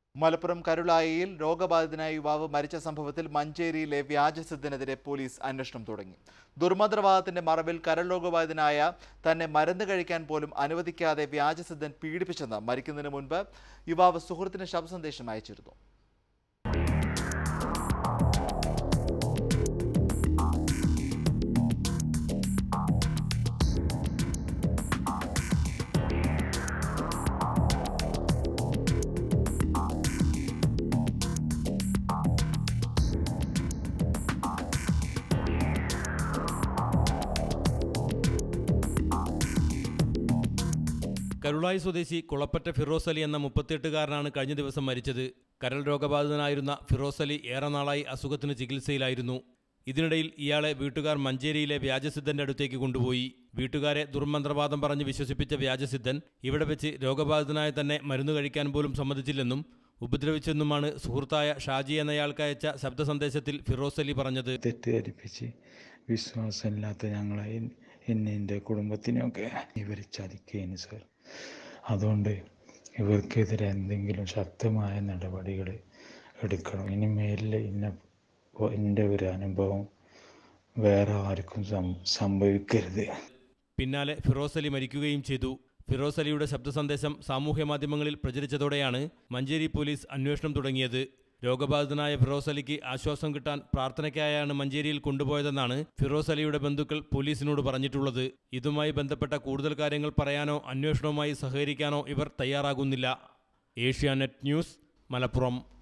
മലപ്പുറം കരുളായിയിൽ രോഗബാധിതനായ യുവാവ് മരിച്ച സംഭവത്തിൽ മഞ്ചേരിയിലെ വ്യാജസിദ്ധനെതിരെ പോലീസ് അന്വേഷണം തുടങ്ങി ദുർമന്ത്രവാദത്തിന്റെ മറവിൽ കരൾ രോഗബാധിതനായ തന്നെ മരുന്ന് കഴിക്കാൻ പോലും അനുവദിക്കാതെ വ്യാജസിദ്ധൻ പീഡിപ്പിച്ചെന്ന് മരിക്കുന്നതിന് മുൻപ് യുവാവ് സുഹൃത്തിന് ശബ്ദസന്ദേശം അയച്ചിരുന്നു കരുളായി സ്വദേശി കുളപ്പറ്റ ഫിറോസ് അലി എന്ന മുപ്പത്തിയെട്ടുകാരനാണ് കഴിഞ്ഞ ദിവസം മരിച്ചത് കരൾ രോഗബാധിതനായിരുന്ന ഫിറോസ് അലി ഏറെ നാളായി അസുഖത്തിന് ചികിത്സയിലായിരുന്നു ഇതിനിടയിൽ ഇയാളെ വീട്ടുകാർ മഞ്ചേരിയിലെ വ്യാജസിദ്ധന്റെ അടുത്തേക്ക് കൊണ്ടുപോയി വീട്ടുകാരെ ദുർമന്ത്രവാദം പറഞ്ഞ് വിശ്വസിപ്പിച്ച വ്യാജസിദ്ധൻ ഇവിടെ വെച്ച് രോഗബാധിതനായ തന്നെ മരുന്ന് കഴിക്കാൻ പോലും സമ്മതിച്ചില്ലെന്നും ഉപദ്രവിച്ചെന്നുമാണ് സുഹൃത്തായ ഷാജി എന്നയാൾക്കയച്ച ശബ്ദ സന്ദേശത്തിൽ ഫിറോസ് അലി പറഞ്ഞത് തെറ്റിദ്ധരിപ്പിച്ച് വിശ്വാസമില്ലാത്ത ഞങ്ങളെ എന്നെ എൻ്റെ കുടുംബത്തിനെയൊക്കെ ഇവർ ചതിക്കുകയാണ് സർ അതുകൊണ്ട് ഇവർക്കെതിരെ എന്തെങ്കിലും ശക്തമായ നടപടികൾ എടുക്കണം ഇനി മേലിൽ ഇന്ന എൻ്റെ ഒരു അനുഭവം വേറെ ആർക്കും സം- സംഭവിക്കരുത് പിന്നാലെ ഫിറോസ് അലി മരിക്കുകയും ചെയ്തു ഫിറോസ് അലിയുടെ ശബ്ദ സന്ദേശം സാമൂഹ്യ മാധ്യമങ്ങളിൽ പ്രചരിച്ചതോടെയാണ് മഞ്ചേരി പോലീസ് അന്വേഷണം തുടങ്ങിയത് രോഗബാധിതനായ ഫിറോസ് അലിക്ക് ആശ്വാസം കിട്ടാൻ പ്രാർത്ഥനയ്ക്കായാണ് മഞ്ചേരിയിൽ കൊണ്ടുപോയതെന്നാണ് ഫിറോസ് അലിയുടെ ബന്ധുക്കൾ പോലീസിനോട് പറഞ്ഞിട്ടുള്ളത് ഇതുമായി ബന്ധപ്പെട്ട കൂടുതൽ കാര്യങ്ങൾ പറയാനോ അന്വേഷണവുമായി സഹകരിക്കാനോ ഇവർ തയ്യാറാകുന്നില്ല ഏഷ്യാനെറ്റ് ന്യൂസ് മലപ്പുറം